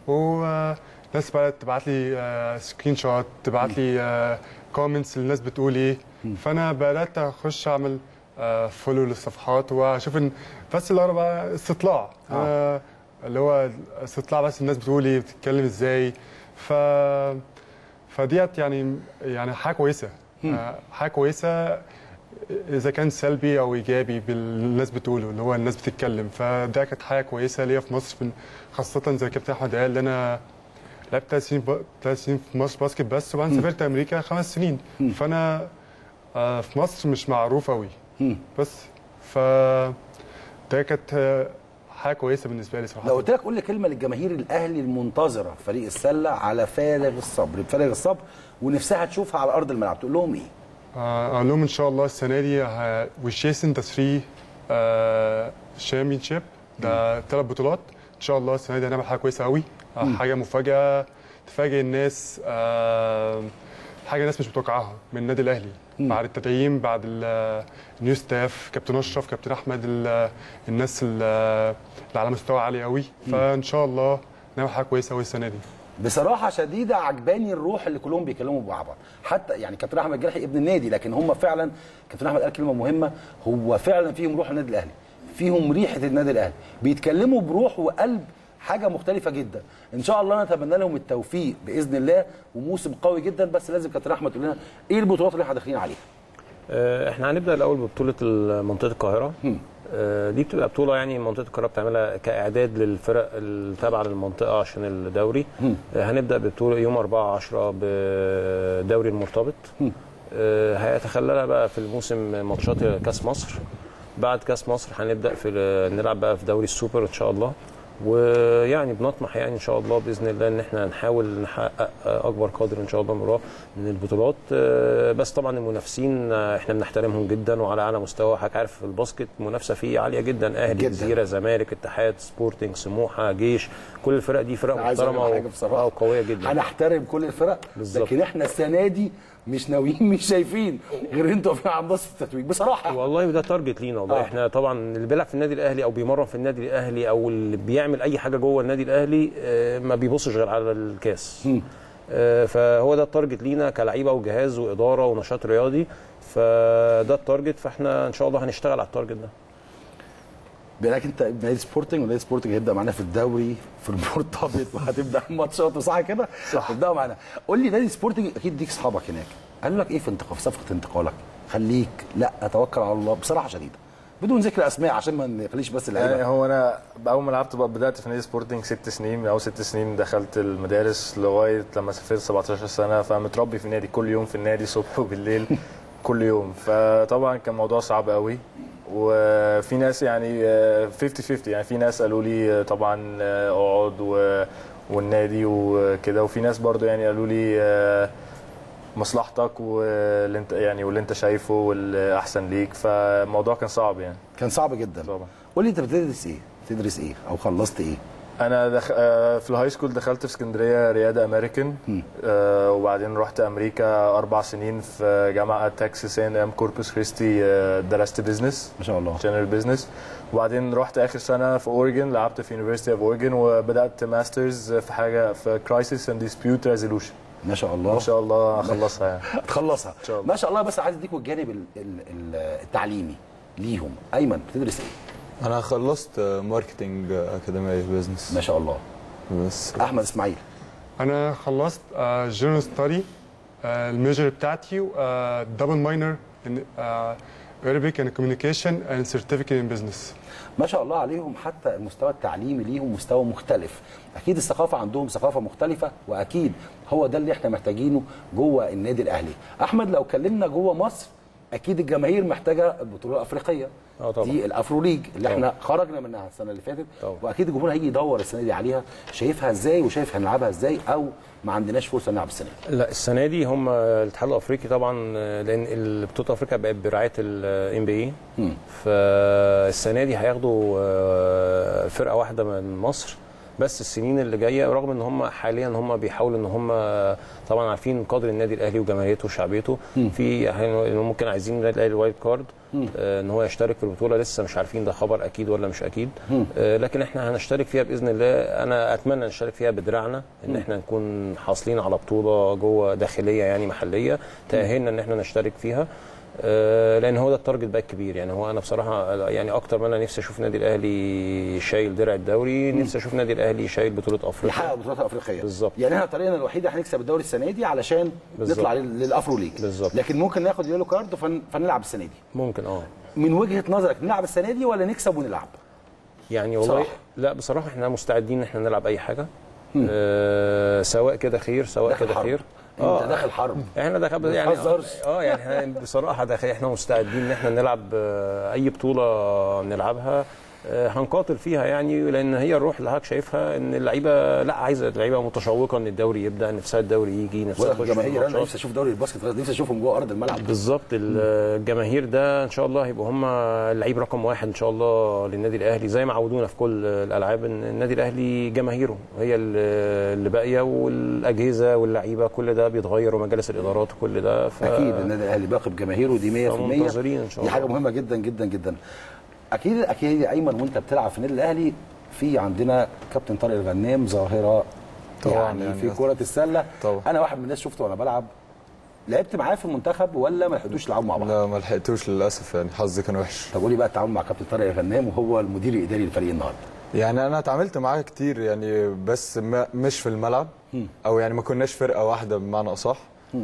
والناس بقت تبعت لي آه، سكرين شوت تبعت لي كومنتس الناس بتقول ايه فانا بدات اخش اعمل فولو للصفحات واشوف ان بس اللي هو بقى استطلاع آه. اللي هو استطلاع بس الناس بتقول ايه بتتكلم ازاي ف فديت يعني يعني حاجه كويسه آه، حاجه كويسه اذا كان سلبي او ايجابي بالناس بتقوله اللي هو الناس بتتكلم فده كانت حاجه كويسه ليا في مصر من- خاصه زي كابتن احمد قال ان انا لعبت ثلاث سنين ب- ثلاث سنين في مصر باسكت بس وبعدين سافرت امريكا خمس سنين فانا آه، في مصر مش معروف قوي بس ف ده كانت آه، حاجه كويسه بالنسبه لي صراحه لو قلت لك قول لي كلمه للجماهير الاهلي المنتظره في فريق السله على فارغ الصبر بفارغ الصبر ونفسها تشوفها على ارض الملعب تقول لهم ايه آه، اقول لهم ان شاء الله السنه دي وشيسن ذا 3 شامبيونشيب ده ثلاث بطولات ان شاء الله السنه دي هنعمل حاجه كويسه قوي آه، حاجه مفاجاه تفاجئ الناس آه، حاجه الناس مش متوقعاها من النادي الاهلي بعد التدعيم بعد ال- النيو ستاف كابتن اشرف كابتن احمد ال- الناس ال- اللي على مستوى عالي قوي فان شاء الله نعمل حاجه كويسه قوي السنه دي بصراحه شديده عجباني الروح اللي كلهم بيكلموا مع بعض حتى يعني كابتن احمد جرحي ابن النادي لكن هم فعلا كابتن احمد قال كلمه مهمه هو فعلا فيهم روح النادي الاهلي فيهم ريحه النادي الاهلي بيتكلموا بروح وقلب حاجه مختلفه جدا ان شاء الله نتمنى لهم التوفيق باذن الله وموسم قوي جدا بس لازم كابتن احمد تقول لنا ايه البطولات اللي احنا داخلين عليها آه، احنا هنبدا الاول ببطوله منطقه القاهره آه، دي بتبقى بطوله يعني منطقه القاهره بتعملها كاعداد للفرق التابعه للمنطقه عشان الدوري آه، هنبدا ببطوله يوم 4 10 بدوري المرتبط آه، هيتخللها بقى في الموسم ماتشات كاس مصر بعد كاس مصر هنبدا في نلعب بقى في دوري السوبر ان شاء الله ويعني بنطمح يعني ان شاء الله باذن الله ان احنا نحاول نحقق اكبر قدر ان شاء الله من من البطولات آه، بس طبعا المنافسين آه، احنا بنحترمهم جدا وعلى اعلى مستوى حضرتك عارف في الباسكت المنافسه فيه عاليه جدا اهلي جداً. جزيره زمالك اتحاد سبورتنج سموحه جيش كل الفرق دي فرق أنا عايز أقول محترمه لك حاجة بصراحة. و- وقويه جدا هنحترم كل الفرق بالظبط. لكن احنا السنه دي مش ناويين مش شايفين غير انتوا في عم بص في التتويج بصراحه والله ده تارجت لينا والله آه. آه. احنا طبعا اللي بيلعب في النادي الاهلي او بيمرن في النادي الاهلي او اللي بيعمل اي حاجه جوه النادي الاهلي آه، ما بيبصش غير على الكاس آه، فهو ده التارجت لينا كلعيبه وجهاز واداره ونشاط رياضي فده التارجت فاحنا ان شاء الله هنشتغل على التارجت ده بالك انت ابن نادي سبورتنج ونادي سبورتنج هيبدا معانا في الدوري في المرتبط وهتبدا ماتشات صح كده؟ صح ابداوا معانا قول لي نادي سبورتنج اكيد ليك اصحابك هناك قالوا لك ايه في انتقال في صفقه انتقالك؟ خليك لا اتوكل على الله بصراحه شديده بدون ذكر اسماء عشان ما نخليش بس يعني اللعيبه هو انا اول ما لعبت بقى بدات في نادي سبورتنج ست سنين من اول ست سنين دخلت المدارس لغايه لما سافرت 17 سنه فمتربي في النادي كل يوم في النادي صبح وبالليل كل يوم فطبعا كان موضوع صعب قوي وفي ناس يعني آه، 50 50 يعني في ناس قالوا لي آه، طبعا آه، اقعد و- والنادي وكده وفي ناس برضو يعني قالوا لي آه، مصلحتك واللي انت يعني واللي انت شايفه والاحسن ليك فالموضوع كان صعب يعني كان صعب جدا طبعا قول لي انت بتدرس ايه؟ بتدرس ايه او خلصت ايه؟ انا دخ... آه، في الهاي سكول دخلت في اسكندريه رياده امريكان آه وبعدين رحت امريكا اربع سنين في جامعه تكساس ان ام كوربوس كريستي آه، درست بزنس ما شاء الله جنرال بزنس وبعدين رحت اخر سنه في اوريجن لعبت في يونيفرستي اوف اوريجن وبدات ماسترز في حاجه في كرايسيس اند ديسبيوت ريزولوشن ما شاء الله ان شاء الله اخلصها يعني تخلصها شاء الله. ما شاء الله بس عايز اديكوا الجانب ال- ال- ال- التعليمي ليهم ايمن بتدرس ايه؟ انا خلصت ماركتنج اكاديميه بزنس ما شاء الله بس احمد اسماعيل انا خلصت جنرال ستادي الميجر بتاعتي دبل ماينر Arabic and Communication and Certificate in Business ما شاء الله عليهم حتى المستوى التعليمي ليهم مستوى مختلف اكيد الثقافه عندهم ثقافه مختلفه واكيد هو ده اللي احنا محتاجينه جوه النادي الاهلي احمد لو اتكلمنا جوه مصر اكيد الجماهير محتاجه البطوله الافريقيه اه طبعا. دي الافرو ليج اللي طبعا. احنا خرجنا منها السنه اللي فاتت طبعا. واكيد الجمهور هيجي يدور السنه دي عليها شايفها ازاي وشايف هنلعبها ازاي او ما عندناش فرصه نلعب السنه دي لا السنه دي هم الاتحاد الافريقي طبعا آه، لان بطوله افريقيا بقت برعايه الام بي اي مم. فالسنه دي هياخدوا آه، فرقه واحده من مصر بس السنين اللي جايه رغم ان هم حاليا هم بيحاولوا ان هم طبعا عارفين قدر النادي الاهلي وجماهيريته وشعبيته في أحياناً ممكن عايزين النادي الاهلي الوايلد كارد آه، ان هو يشترك في البطوله لسه مش عارفين ده خبر اكيد ولا مش اكيد آه، لكن احنا هنشترك فيها باذن الله انا اتمنى نشترك فيها بدراعنا ان احنا نكون حاصلين على بطوله جوه داخليه يعني محليه تاهلنا ان احنا نشترك فيها آه، لان هو ده التارجت بقى الكبير يعني هو انا بصراحه يعني اكتر ما انا نفسي اشوف النادي الاهلي شايل درع الدوري نفسي اشوف النادي الاهلي شايل بطوله افريقيا يحقق بطولات افريقيه بالظبط. يعني احنا طريقنا الوحيد هنكسب الدوري السنه دي علشان بالظبط. نطلع لل- للافرو ليج بالظبط. لكن ممكن ناخد يلو كارد فن... فنلعب السنه دي ممكن اه من وجهه نظرك نلعب السنه دي ولا نكسب ونلعب يعني والله بصراحة. لا بصراحه احنا مستعدين ان احنا نلعب اي حاجه آه سواء كده خير سواء داخل كده حرب. خير انت داخل حرب احنا داخل ما يعني تهزرش. اه يعني احنا بصراحه داخل احنا مستعدين ان احنا نلعب آه، اي بطوله نلعبها آه، هنقاتل فيها يعني لان هي الروح اللي حضرتك شايفها ان اللعيبه لا عايزه اللعيبه متشوقه ان الدوري يبدا نفسها الدوري يجي نفسها ولا تخش في الجماهير انا الماتشات. نفسي اشوف دوري الباسكت نفسي اشوفهم جوه ارض الملعب بالظبط الجماهير ده ان شاء الله هيبقوا هم اللعيب رقم واحد ان شاء الله للنادي الاهلي زي ما عودونا في كل الالعاب ان النادي الاهلي جماهيره هي اللي اللي باقيه والاجهزه واللعيبه كل ده بيتغير ومجالس الادارات وكل ده ف... اكيد النادي الاهلي باقي بجماهيره دي 100% فمنتظرين إن شاء دي حاجه الله. مهمه جدا جدا جدا اكيد اكيد يا ايمن وانت بتلعب في النادي الاهلي في عندنا كابتن طارق الغنام ظاهره طبعاً يعني, يعني في كره السله طبعاً. انا واحد من الناس شفته وانا بلعب لعبت معاه في المنتخب ولا ما لحقتوش تلعبوا مع بعض؟ لا ما لحقتوش للاسف يعني حظي كان وحش طب قولي بقى التعامل مع كابتن طارق الغنام وهو المدير الاداري للفريق النهارده يعني انا اتعاملت معاه كتير يعني بس ما مش في الملعب او يعني ما كناش فرقه واحده بمعنى اصح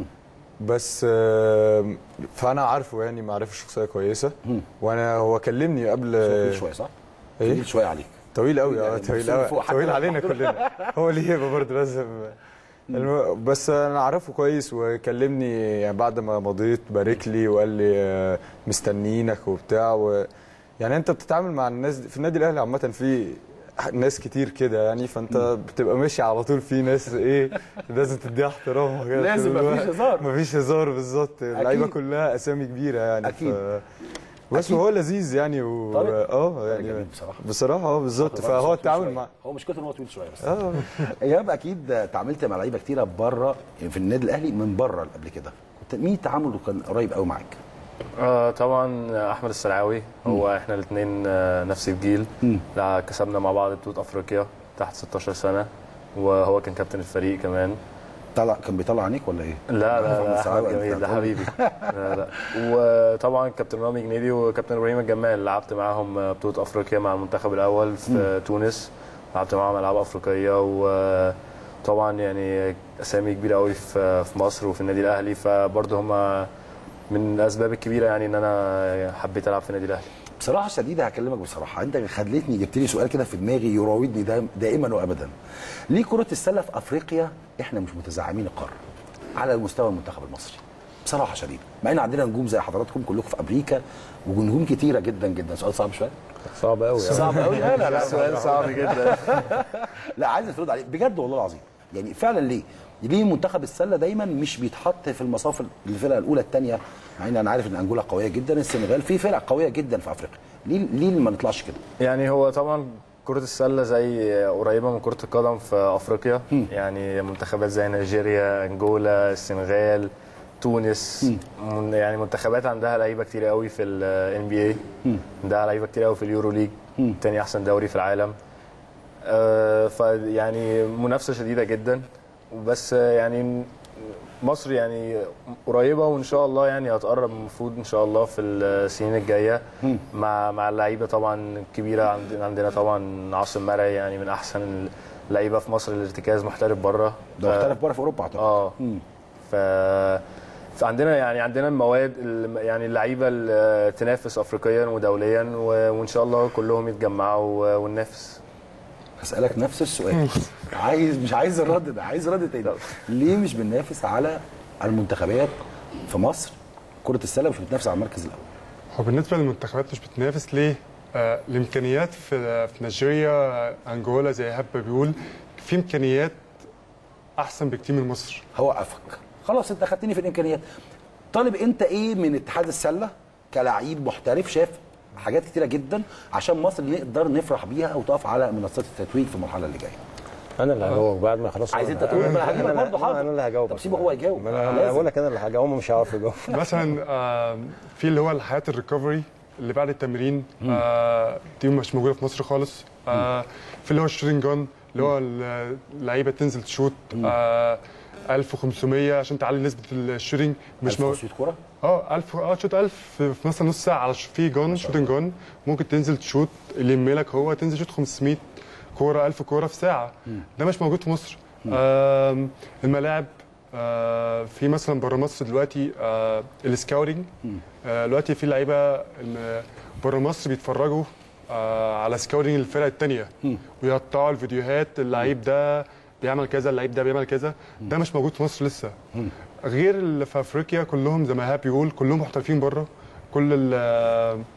بس آه، فانا عارفه يعني معرفه شخصيه كويسه وانا هو كلمني قبل طويل شويه صح؟ إيه؟ طويل شويه عليك طويل قوي اه يعني طويل بصوا قوي فوق حتى طويل لو- علينا كلنا هو ليه هيبه برضه لازم الم- بس انا اعرفه كويس وكلمني يعني بعد ما مضيت بارك لي وقال لي آه، مستنيينك وبتاع و يعني انت بتتعامل مع الناس دي- في النادي الاهلي عامه في ناس كتير كده يعني فانت بتبقى ماشي على طول في ناس ايه لازم تديها احترام وكده لازم طول مفيش الوقت. هزار. مفيش هزار بالظبط اللعيبه أكيد. كلها اسامي كبيره يعني أكيد. ف... بس أكيد. هو لذيذ يعني و... طارق؟ اه يعني جميل بصراحة. بصراحه اه بالظبط برضه فهو طويل التعامل شوية. مع هو مشكلته ان هو طويل شويه بس اه ايهاب اكيد تعاملت مع لعيبه كتيره بره يعني في النادي الاهلي من بره قبل كده كنت مين تعامله كان قريب قوي معاك؟ آه طبعا احمد السلعاوي هو احنا الاثنين نفس الجيل مم. لا كسبنا مع بعض بطوله افريقيا تحت 16 سنه وهو كان كابتن الفريق كمان طلع كان بيطلع عينيك ولا ايه؟ لا لا محمد لا سعد احمد أنت جميل ده هتقول. حبيبي لا لا وطبعا كابتن رامي جنيدي وكابتن ابراهيم الجمال لعبت معاهم بطوله افريقيا مع المنتخب الاول في تونس لعبت معاهم العاب افريقيه وطبعا يعني اسامي كبيره قوي في في مصر وفي النادي الاهلي فبرضه هم من الاسباب الكبيره يعني ان انا حبيت العب في النادي الاهلي بصراحه شديده هكلمك بصراحه انت خليتني جبت لي سؤال كده في دماغي يراودني دايم دائما وابدا ليه كره السله في افريقيا احنا مش متزعمين القاره على مستوى المنتخب المصري بصراحه شديده مع ان عندنا نجوم زي حضراتكم كلكم في امريكا ونجوم كتيره جدا جدا سؤال صعب شويه صعب قوي صعب قوي لا لا لا سؤال صعب جدا لا عايز ترد عليه بجد والله العظيم يعني فعلا ليه؟ ليه منتخب السله دايما مش بيتحط في المصاف الفرقه الاولى الثانيه مع ان انا عارف ان انجولا قويه جدا السنغال في فرق قويه جدا في افريقيا ليه ليه ما نطلعش كده؟ يعني هو طبعا كرة السلة زي قريبة من كرة القدم في أفريقيا يعني منتخبات زي نيجيريا أنجولا السنغال تونس من- يعني منتخبات عندها لعيبة كتير قوي في ال NBA عندها لعيبة كتير قوي في اليورو ليج تاني أحسن دوري في العالم آه، فيعني منافسة شديدة جدا بس يعني مصر يعني قريبه وان شاء الله يعني هتقرب المفروض ان شاء الله في السنين الجايه مع مع اللعيبه طبعا الكبيره عند- عندنا طبعا عاصم مرعي يعني من احسن اللعيبه في مصر الارتكاز محترف بره ده محترف بره في اوروبا اعتقد اه ف فعندنا يعني عندنا المواد الم- يعني اللعيبه اللي تنافس افريقيا ودوليا و- وان شاء الله كلهم يتجمعوا و- وننافس هسالك نفس السؤال عايز مش عايز الرد ده عايز رد تاني ليه مش بننافس على المنتخبات في مصر كره السله مش بتنافس على المركز الاول هو بالنسبه للمنتخبات مش بتنافس ليه؟ آه الامكانيات في في نيجيريا آه، انجولا زي هبه بيقول في امكانيات احسن بكتير من مصر هوقفك خلاص انت خدتني في الامكانيات طالب انت ايه من اتحاد السله كلاعب محترف شاف حاجات كتيره جدا عشان مصر نقدر نفرح بيها وتقف على منصات التتويج في المرحله اللي جايه انا اللي هجاوب بعد ما خلاص عايز انت تقول ما انا هجيبك برضه حاضر انا اللي هجاوب طب سيبه هو يجاوب ما انا لازم. بقول لك انا اللي هجاوب هم مش هيعرفوا يجاوبوا مثلا آه في اللي هو الحياه الريكفري اللي بعد التمرين آه دي مش موجوده في مصر خالص آه في اللي هو الشوتنج جون اللي هو اللعيبه تنزل تشوت آه 1500 عشان تعلي نسبه الشوتنج مش مش مو... موجود كوره اه 1000 اه شوت 1000 في في مثلا نص ساعه على ش- في جون شوتنج جون ممكن تنزل تشوت اللي يملك هو تنزل تشوت 500 كوره 1000 كوره في ساعه ده مش موجود في مصر آم، الملاعب آه، في مثلا بره مصر دلوقتي آه، السكاوتنج آه، دلوقتي في لعيبه الم- بره مصر بيتفرجوا آه، على سكاوتنج الفرق الثانيه ويقطعوا الفيديوهات اللعيب ده بيعمل كذا اللعيب ده بيعمل كذا ده مش موجود في مصر لسه غير اللي في افريقيا كلهم زي ما هاب بيقول كلهم محترفين بره كل ال-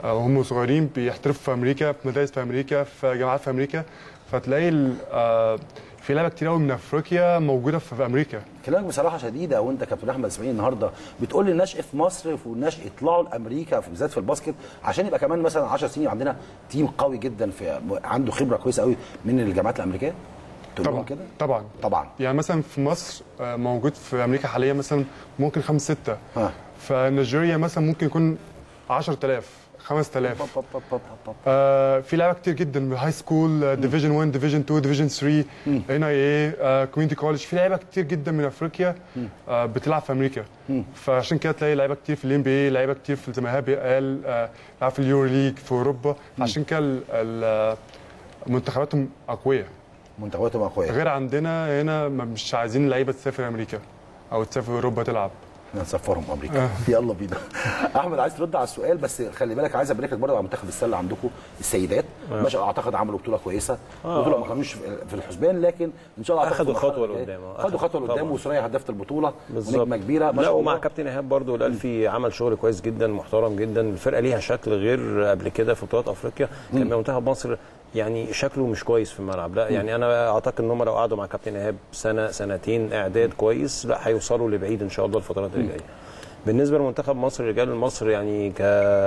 آه، وهم صغيرين بيحترفوا في امريكا في مدارس في امريكا في جامعات في امريكا فتلاقي ال- آه، في لعيبه كتير قوي من افريقيا موجوده في في امريكا كلامك بصراحه شديده وانت كابتن احمد اسماعيل النهارده بتقول لي النشء في مصر والنشء يطلعوا لامريكا في- بالذات في الباسكت عشان يبقى كمان مثلا 10 سنين عندنا تيم قوي جدا في عنده خبره كويسه قوي من الجامعات الامريكيه تقول لهم طبعا كده طبعا طبعا يعني مثلا في مصر آه، موجود في امريكا حاليا مثلا ممكن خمس سته ها فنيجيريا مثلا ممكن يكون 10000 5000 بب- بب- بب- بب- بب. آه في لعيبه كتير جدا من هاي سكول ديفيجن 1 ديفيجن 2 ديفيجن 3 ان اي اي كوميونتي كولج في لعيبه كتير جدا من افريقيا آه بتلعب في امريكا فعشان كده تلاقي لعيبه كتير في الام بي اي لعيبه كتير في زي ما هابي قال آه لعب في اليورو ليج في اوروبا عشان كده ال- ال- منتخباتهم اقوياء منتخباتهم اقوياء غير عندنا هنا ما- مش عايزين اللعيبه تسافر امريكا او تسافر اوروبا تلعب احنا نسفرهم امريكا يلا بينا احمد عايز ترد على السؤال بس خلي بالك عايز ابارك لك برضه على منتخب السله عندكم السيدات ما شاء الله اعتقد عملوا بطوله كويسه البطوله ما كانوش في الحسبان لكن ان شاء الله أعتقد أخدوا في المرحلة خطوة الجاية لقدام، آه. خدوا خطوه لقدام طبعاً. وسوريا هدافه البطوله بالظبط ونجمه كبيره ما لا شاء ومع الله كابتن ايهاب برضو الالفي عمل شغل كويس جدا محترم جدا الفرقه ليها شكل غير قبل كده في بطولات افريقيا كان منتخب مصر يعني شكله مش كويس في الملعب لا يعني انا اعتقد ان هم لو قعدوا مع كابتن ايهاب سنه سنتين اعداد كويس لا هيوصلوا لبعيد ان شاء الله الفترات اللي جايه بالنسبه لمنتخب مصر رجال مصر يعني ك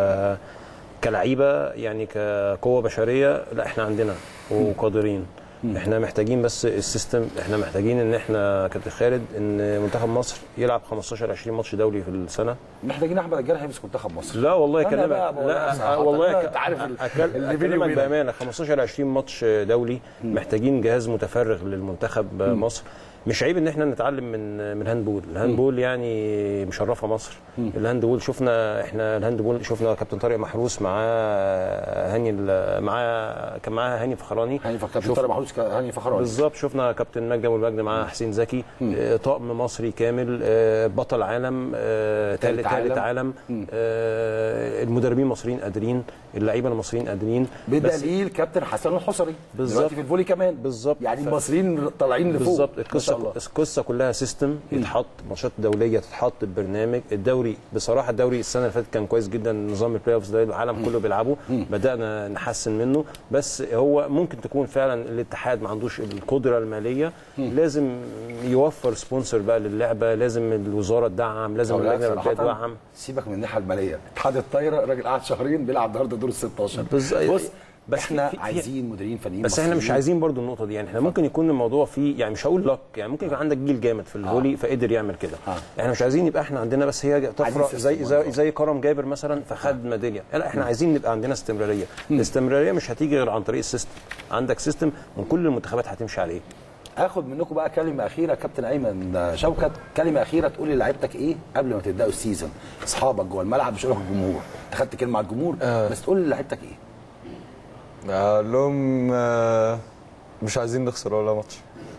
كلعيبه يعني كقوه بشريه لا احنا عندنا وقادرين احنا محتاجين بس السيستم احنا محتاجين ان احنا كابتن خالد ان منتخب مصر يلعب 15 20 ماتش دولي في السنه محتاجين احمد الجرح يمسك منتخب مصر لا والله أنا اكلمك بقى بقول لك لا صراحة، والله أنا أك- أنت عارف ال- أكل- اللي بيني اكلمك وبينك. بامانه 15 20 ماتش دولي محتاجين جهاز متفرغ للمنتخب مصر مش عيب ان احنا نتعلم من من الهاندبول الهاندبول يعني مشرفه مصر الهاندبول شفنا احنا الهاندبول شفنا كابتن طارق محروس معاه هاني ال- معاه كان معاه هاني فخراني هاني فكر شوف- طارق محروس هاني فخراني بالظبط شفنا كابتن مجدي ابو المجد معاه حسين زكي آه، طقم مصري كامل آه، بطل عالم آه، تالت تالت تالت عالم. عالم آه، المدربين المصريين قادرين اللعيبه المصريين قادرين بس بدليل كابتن حسن الحصري بالظبط. دلوقتي في الفولي كمان بالظبط. يعني ف- المصريين طالعين لفوق بالظبط ما شاء الله. القصه القصه كلها سيستم يتحط ماتشات دوليه تتحط ببرنامج الدوري بصراحه الدوري السنه اللي فاتت كان كويس جدا نظام البلاي اوفز ده العالم كله بيلعبه بدانا نحسن منه بس هو ممكن تكون فعلا الاتحاد ما عندوش القدره الماليه لازم يوفر سبونسر بقى للعبه لازم الوزاره تدعم لازم أقول لك اللجنه صراحة، الأولمبية تدعم سيبك من الناحيه الماليه اتحاد الطايره الراجل قعد شهرين بيلعب النهارده دور ال 16 بز- بص بس احنا في- في- عايزين مديرين فنيين بس احنا مش مصريين. عايزين برضو النقطه دي يعني احنا ممكن يكون الموضوع فيه يعني مش هقول لك يعني ممكن يكون عندك جيل جامد في الفولي فقدر يعمل كده آه. احنا مش عايزين يبقى احنا عندنا بس هي طفره عايزين زي سيستم زي, برضه. زي كرم جابر مثلا فخد ميداليه لا احنا عايزين نبقى عندنا استمراريه الاستمراريه مش هتيجي غير عن طريق السيستم عندك سيستم وكل المنتخبات هتمشي عليه اخد منكم بقى كلمه اخيره كابتن ايمن شوكت كلمه اخيره تقولي لعيبتك ايه قبل ما تبداوا السيزون اصحابك جوه الملعب مش هقول لك الجمهور انت خدت كلمه على الجمهور بس تقول لعيبتك ايه اقول لهم آه، مش عايزين نخسر ولا ماتش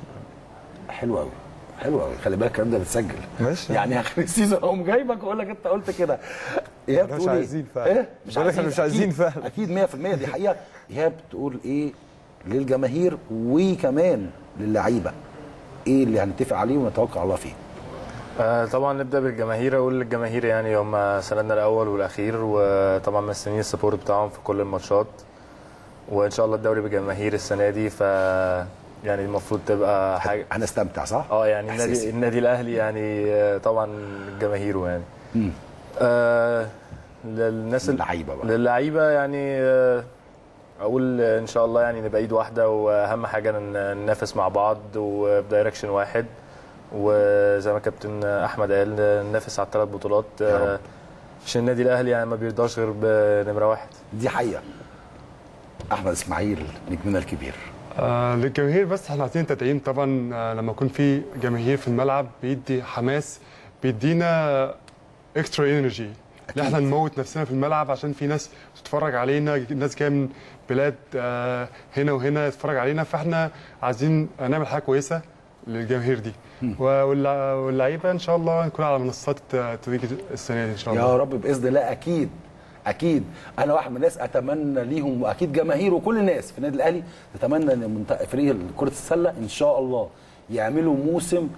حلو قوي حلو قوي خلي بالك الكلام ده بتسجل ماشي. يعني اخر السيزون اقوم جايبك واقول لك انت قلت كده ايهاب إحنا مش تقول إيه؟ عايزين فعلا. ايه بقول لك إحنا مش عايزين أكيد- فعلا. اكيد 100% دي حقيقه ايهاب تقول ايه للجماهير وكمان للعيبه ايه اللي هنتفق عليه ونتوكل على الله فيه آه، طبعا نبدا بالجماهير اقول للجماهير يعني هم سندنا الاول والاخير وطبعا مستنيين السبورت بتاعهم في كل الماتشات وان شاء الله الدوري بجماهير السنه دي ف يعني المفروض تبقى حاجه هنستمتع صح؟ اه يعني النادي إحساسي. النادي الاهلي يعني آه، طبعا جماهيره يعني مم. آه للناس ال- اللعيبة بقى. للعيبه يعني آه، اقول ان شاء الله يعني نبقى ايد واحده واهم حاجه ن- ننافس مع بعض وبدايركشن واحد وزي ما كابتن احمد قال ننافس على الثلاث بطولات يا رب. آه، عشان النادي الاهلي يعني ما بيرضاش غير بنمره واحد دي حقيقه احمد اسماعيل نجمنا الكبير آه للجماهير بس احنا عايزين تدعيم طبعا آه لما يكون في جماهير في الملعب بيدي حماس بيدينا اكسترا انرجي ان احنا نموت نفسنا في الملعب عشان في ناس بتتفرج علينا ناس جايه من بلاد آه هنا وهنا تتفرج علينا فاحنا عايزين نعمل حاجه كويسه للجماهير دي واللع- واللعيبه ان شاء الله نكون على منصات آه، تتويج السنه دي ان شاء الله يا رب باذن الله اكيد اكيد انا واحد من الناس اتمنى ليهم واكيد جماهير وكل الناس في النادي الاهلي تتمنى ان منت- فريق كره السله ان شاء الله يعملوا موسم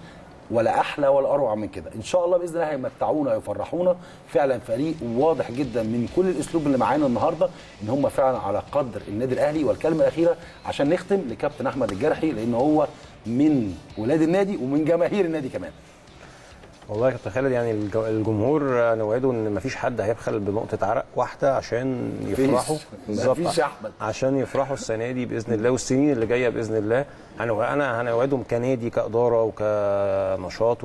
ولا احلى ولا اروع من كده ان شاء الله باذن الله هيمتعونا ويفرحونا فعلا فريق واضح جدا من كل الاسلوب اللي معانا النهارده ان هم فعلا على قدر النادي الاهلي والكلمه الاخيره عشان نختم لكابتن احمد الجرحي لان هو من ولاد النادي ومن جماهير النادي كمان والله يا كابتن خالد يعني الج- الجمهور نوعده ان مفيش حد هيبخل بنقطه عرق واحده عشان يفرحوا مفيش يا أحمد. عشان يفرحوا السنه دي باذن الله والسنين اللي جايه باذن الله هنو- انا هنوعدهم كنادي كاداره وكنشاط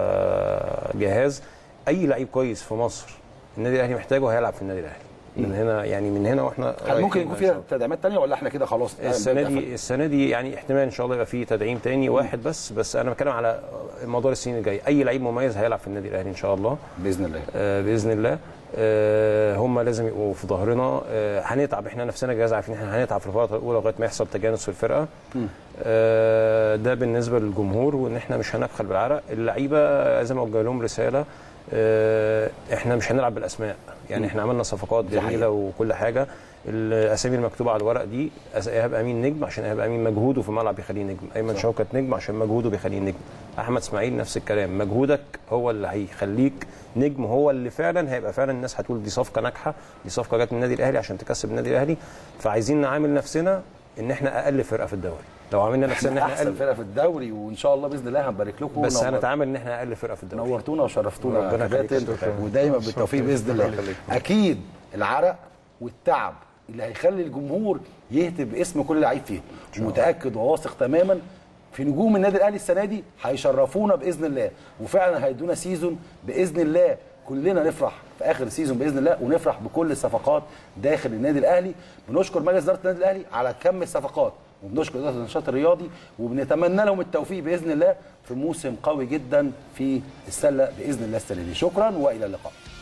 وكجهاز اي لعيب كويس في مصر النادي الاهلي محتاجه هيلعب في النادي الاهلي من هنا يعني من هنا واحنا هل ممكن رايحين يكون إن شاء فيها الله. تدعيمات تانية ولا احنا كده خلاص السنه دي السنه دي يعني احتمال ان شاء الله يبقى فيه تدعيم تاني واحد بس بس انا بتكلم على موضوع السنين الجايه اي لعيب مميز هيلعب في النادي الاهلي ان شاء الله باذن الله آه، باذن الله آه، هم لازم يبقوا في ظهرنا آه، هنتعب احنا نفسنا جهاز عارفين احنا هنتعب في الفتره الاولى لغايه ما يحصل تجانس في الفرقه آه، ده بالنسبه للجمهور وان احنا مش هنبخل بالعرق اللعيبه زي ما اوجه لهم رساله آه، احنا مش هنلعب بالاسماء يعني احنا عملنا صفقات دي حقيقة. جميله وكل حاجه الاسامي المكتوبه على الورق دي أس- ايهاب امين نجم عشان ايهاب امين مجهوده في الملعب بيخليه نجم ايمن شوكت نجم عشان مجهوده بيخليه نجم احمد اسماعيل نفس الكلام مجهودك هو اللي هيخليك نجم هو اللي فعلا هيبقى فعلا الناس هتقول دي صفقه ناجحه دي صفقه جت من النادي الاهلي عشان تكسب النادي الاهلي فعايزين نعامل نفسنا ان احنا اقل فرقه في الدوري لو عملنا نفسنا ان احنا احنا احسن اقل فرقه في الدوري وان شاء الله باذن الله هنبارك لكم بس ونور- هنتعامل ان احنا اقل فرقه في الدوري نورتونا وشرفتونا يا ربنا يخليك يا كابتن كابتن. ودايما بالتوفيق باذن الله اكيد العرق والتعب اللي هيخلي الجمهور يهتف باسم كل لعيب فيهم ومتاكد وواثق تماما في نجوم النادي الاهلي السنه دي هيشرفونا باذن الله وفعلا هيدونا سيزون باذن الله كلنا نفرح في اخر سيزون باذن الله ونفرح بكل الصفقات داخل النادي الاهلي بنشكر مجلس اداره النادي الاهلي على كم الصفقات وبنشكر اداره النشاط الرياضي وبنتمنى لهم التوفيق باذن الله في موسم قوي جدا في السله باذن الله السنه دي شكرا والى اللقاء